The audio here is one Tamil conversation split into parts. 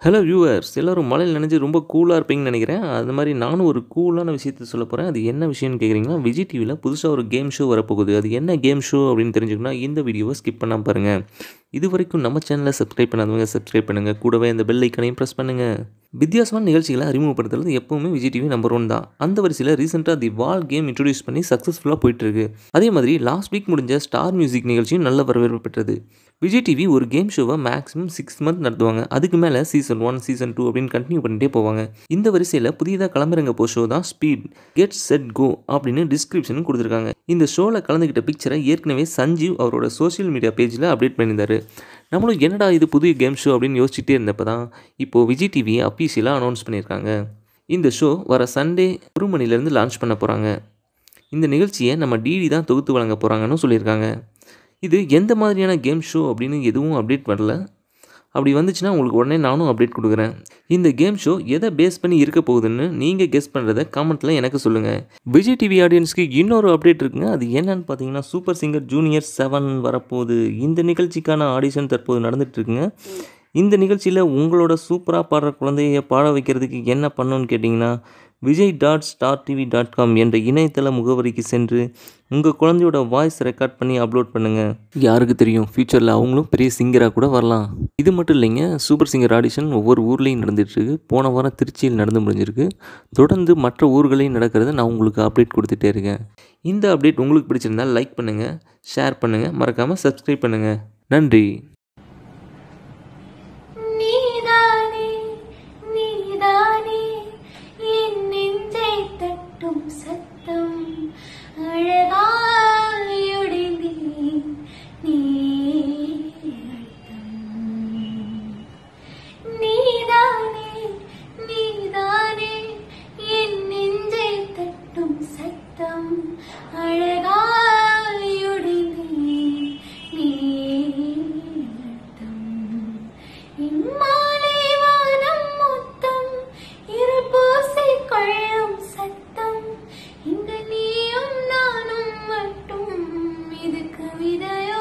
ஹலோ வியூவர்ஸ் எல்லோரும் மழையில் நினைஞ்சு ரொம்ப கூலாக இருப்பீங்கன்னு நினைக்கிறேன் அது மாதிரி நானும் ஒரு கூலான விஷயத்த சொல்ல போகிறேன் அது என்ன விஷயம்னு கேட்குறீங்கன்னா விஜய் டிவியில் புதுசாக ஒரு கேம் ஷோ வரப்போகுது அது என்ன கேம் ஷோ அப்படின்னு தெரிஞ்சுக்கணும்னா இந்த வீடியோவை ஸ்கிப் பண்ணாமல் பாருங்கள் இது வரைக்கும் நம்ம சேனலை சப்ஸ்கிரைப் பண்ணாதவங்க சப்ஸ்கிரைப் பண்ணுங்கள் கூடவே இந்த பெல் ஐக்கனையும் ப்ரெஸ் பண்ணுங்கள் வித்தியாசமான நிகழ்ச்சிகளை அறிமுகப்படுத்துறது எப்பவுமே விஜய் டிவி நம்பர் ஒன் தான் அந்த வரிசையில் ரீசெண்டாக தி வால் கேம் இன்ட்ரடியூஸ் பண்ணி சக்ஸஸ்ஃபுல்லாக போயிட்டுருக்கு அதே மாதிரி லாஸ்ட் வீக் முடிஞ்ச ஸ்டார் மியூசிக் நிகழ்ச்சியும் நல்ல வரவேற்பு பெற்றது விஜய் டிவி ஒரு கேம் ஷோவை மேக்ஸிமம் சிக்ஸ் மந்த் நடத்துவாங்க அதுக்கு மேலே சீசன் ஒன் சீசன் டூ அப்படின்னு கண்டினியூ பண்ணிட்டே போவாங்க இந்த வரிசையில் புதிதாக கிளம்புறங்க போ ஷோ தான் ஸ்பீட் கெட் செட் கோ அப்படின்னு டிஸ்கிரிப்ஷனும் கொடுத்துருக்காங்க இந்த ஷோவில் கலந்துக்கிட்ட பிக்சரை ஏற்கனவே சஞ்சீவ் அவரோட சோஷியல் மீடியா பேஜில் அப்டேட் பண்ணியிருந்தாரு நம்மளும் என்னடா இது புதிய கேம் ஷோ அப்படின்னு யோசிச்சுட்டே இருந்தப்போ தான் இப்போது விஜய் டிவியை அஃபீஷியலாக அனௌன்ஸ் பண்ணியிருக்காங்க இந்த ஷோ வர சண்டே ஒரு மணிலேருந்து லான்ச் பண்ண போகிறாங்க இந்த நிகழ்ச்சியை நம்ம டிடி தான் தொகுத்து வழங்க போகிறாங்கன்னு சொல்லியிருக்காங்க இது எந்த மாதிரியான கேம் ஷோ அப்படின்னு எதுவும் அப்டேட் வரல அப்படி வந்துச்சுன்னா உங்களுக்கு உடனே நானும் அப்டேட் கொடுக்குறேன் இந்த கேம் ஷோ எதை பேஸ் பண்ணி இருக்க போகுதுன்னு நீங்கள் கெஸ் பண்ணுறத கமெண்ட்டில் எனக்கு சொல்லுங்கள் விஜய் டிவி ஆடியன்ஸ்க்கு இன்னொரு அப்டேட் இருக்குங்க அது என்னன்னு பார்த்தீங்கன்னா சூப்பர் சிங்கர் ஜூனியர் செவன் வரப்போகுது இந்த நிகழ்ச்சிக்கான ஆடிஷன் தற்போது நடந்துட்டு இருக்குங்க இந்த நிகழ்ச்சியில் உங்களோட சூப்பராக பாடுற குழந்தைய பாட வைக்கிறதுக்கு என்ன பண்ணணும்னு கேட்டிங்கன்னா Vijay dot star TV dot com என்ற இணையதள முகவரிக்கு சென்று உங்கள் குழந்தையோட வாய்ஸ் ரெக்கார்ட் பண்ணி அப்லோட் பண்ணுங்கள் யாருக்கு தெரியும் ஃப்யூச்சரில் அவங்களும் பெரிய சிங்கராக கூட வரலாம் இது மட்டும் இல்லைங்க சூப்பர் சிங்கர் ஆடிஷன் ஒவ்வொரு ஊர்லேயும் நடந்துகிட்ருக்கு போன வாரம் திருச்சியில் நடந்து முடிஞ்சிருக்கு தொடர்ந்து மற்ற ஊர்களையும் நடக்கிறத நான் உங்களுக்கு அப்டேட் கொடுத்துட்டே இருக்கேன் இந்த அப்டேட் உங்களுக்கு பிடிச்சிருந்தால் லைக் பண்ணுங்கள் ஷேர் பண்ணுங்கள் மறக்காமல் சப்ஸ்கிரைப் பண்ணுங்கள் நன்றி நீதானே நீதானே என் நெஞ்சை தட்டும் சத்தம் அழகாயுடைந்தேன் நீ அழுத்தம். நீதானே நீதானே என் நெஞ்சை தட்டும் சத்தம் அழகாயுடைந்தேன் நீ அழுத்தம். இம்மாலை வானம் மொத்தம் இருள் பூசிக் கொள்ளும் சத்தம் இந்த நீயும் நானும் மட்டும் இது கவிதையோ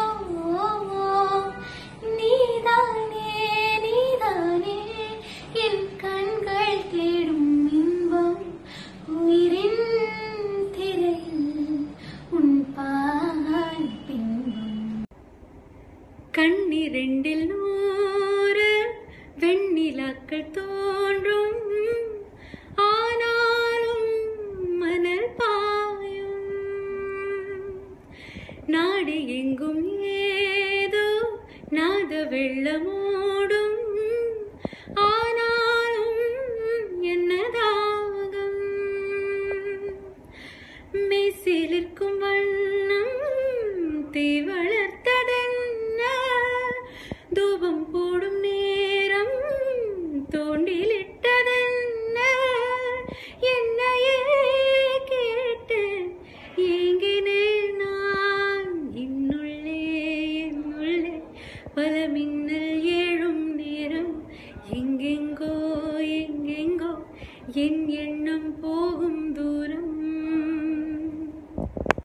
நீதானே நீதானே என் கண்கள் தேடும் இன்பம் உயிரின் திரையில் உன் பால் பின்பம் கண்ணிரண்டில் நூறு வெண்ணிலாக்கள் தோன்றும் ஆனாலும் மணல் பாயும் நாடு எங்கும் ஏதோ நாத வெள்ளமோடும் ஆனாலும் என்னதாகம் மெய்சிலிருக்கும் வண்ணம் தீ வளர்த்ததென்ன தூபம் போடும் நேரம் தோண்டிலிட்டதென்ன என்னையே கேட்டு ஏங்கினேன் நான் என்னுள்ளே என்னுள்ளே பல மின்னல் ஏழும் நேரம் எங்கெங்கோ எங்கெங்கோ என்